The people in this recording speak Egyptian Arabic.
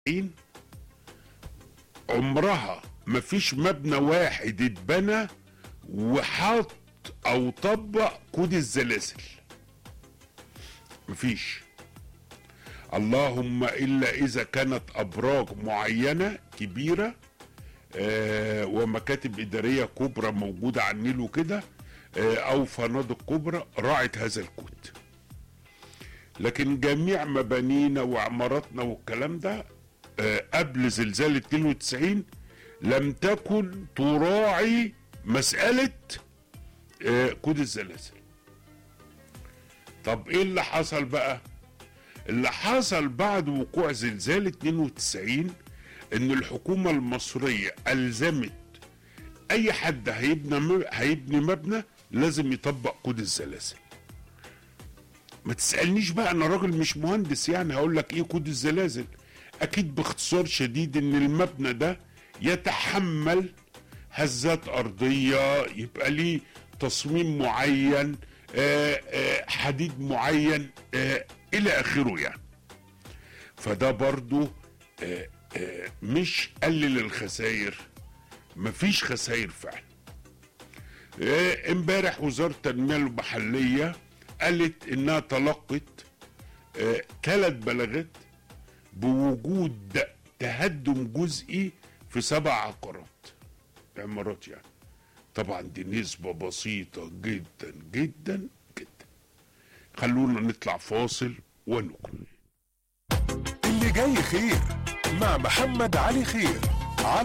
92 عمرها ما فيش مبنى واحد اتبنى وحط او طبق كود الزلازل مفيش اللهم الا اذا كانت ابراج معينه كبيره آه ومكاتب اداريه كبرى موجوده على النيل وكده آه او فنادق كبرى راعت هذا الكود لكن جميع مبانينا وعماراتنا والكلام ده آه قبل زلزال 92 لم تكن تراعي مساله آه كود الزلازل طب ايه اللي حصل بقى اللي حصل بعد وقوع زلزال 92 ان الحكومة المصرية الزمت اي حد هيبنى هيبني مبنى لازم يطبق كود الزلازل ما تسألنيش بقى انا راجل مش مهندس يعني هقول لك ايه كود الزلازل اكيد باختصار شديد ان المبنى ده يتحمل هزات ارضية يبقى ليه تصميم معين آآ آآ حديد معين الى اخره يعني فده برضو آآ مش قلل الخسائر مفيش خسائر فعلا امبارح وزارة التنمية المحلية قالت انها تلقت ثلاث بلاغات بوجود تهدم جزئي في سبع عقارات عمارات يعني طبعا دي نسبة بسيطة جدا جدا جدا خلونا نطلع فاصل ونكمل اللي جاي خير مع محمد علي خير